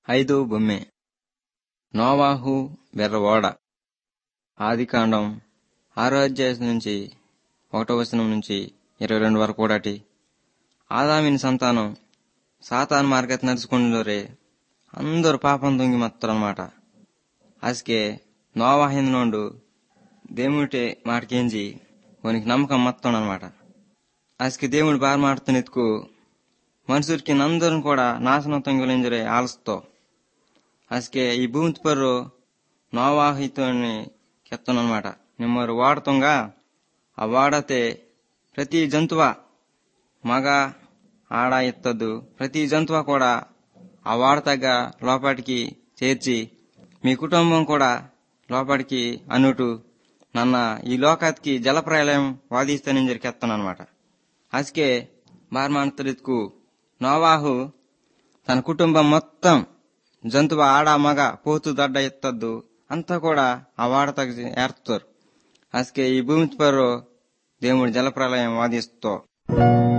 ఐదు బొమ్మె నోవాహు బెర్ర ఓడ ఆదికాండం ఆరో అధ్యాయం నుంచి ఒకటో వచనం నుంచి ఇరవై రెండు వరకు కూడాటి ఆదామిని సంతానం సాతాన్ మార్గెట్ నడుచుకుంటురే అందరూ పాపం దొంగి మత్తరనమాట అసకే నోవాహిందునోండు దేవుటే మాటకేంచి వానికి నమ్మకం మొత్తం అనమాట అసకి దేవుడు బాగా మాడుతున్నెత్తుకు మనుషులకి అందరం కూడా నాశనం తొంగిలింజరే ఆలస్తో అసకే ఈ భూమి పర్రు నోవాహితో కెత్తనమాట నిమ్మరు వాడుతుంగా ఆ వాడతే ప్రతి జంతువ మగ ఆడ ఎత్తద్దు ప్రతి జంతువ కూడా ఆ వాడతగ్గ లోపలికి చేర్చి మీ కుటుంబం కూడా లోపలికి అనుటు నన్న ఈ లోకానికి జలప్రలయం వాదిస్తానని జరికెత్తానమాట అసకే బార్మాంతరిత్కు నోవాహు తన కుటుంబం మొత్తం జంతువు ఆడ మగ పోతు దడ్డ ఎత్తద్దు అంతా కూడా ఆ వాడతకు ఏర్తారు అసకే ఈ భూమి పరు దేవుడు జలప్రలయం వాదిస్తో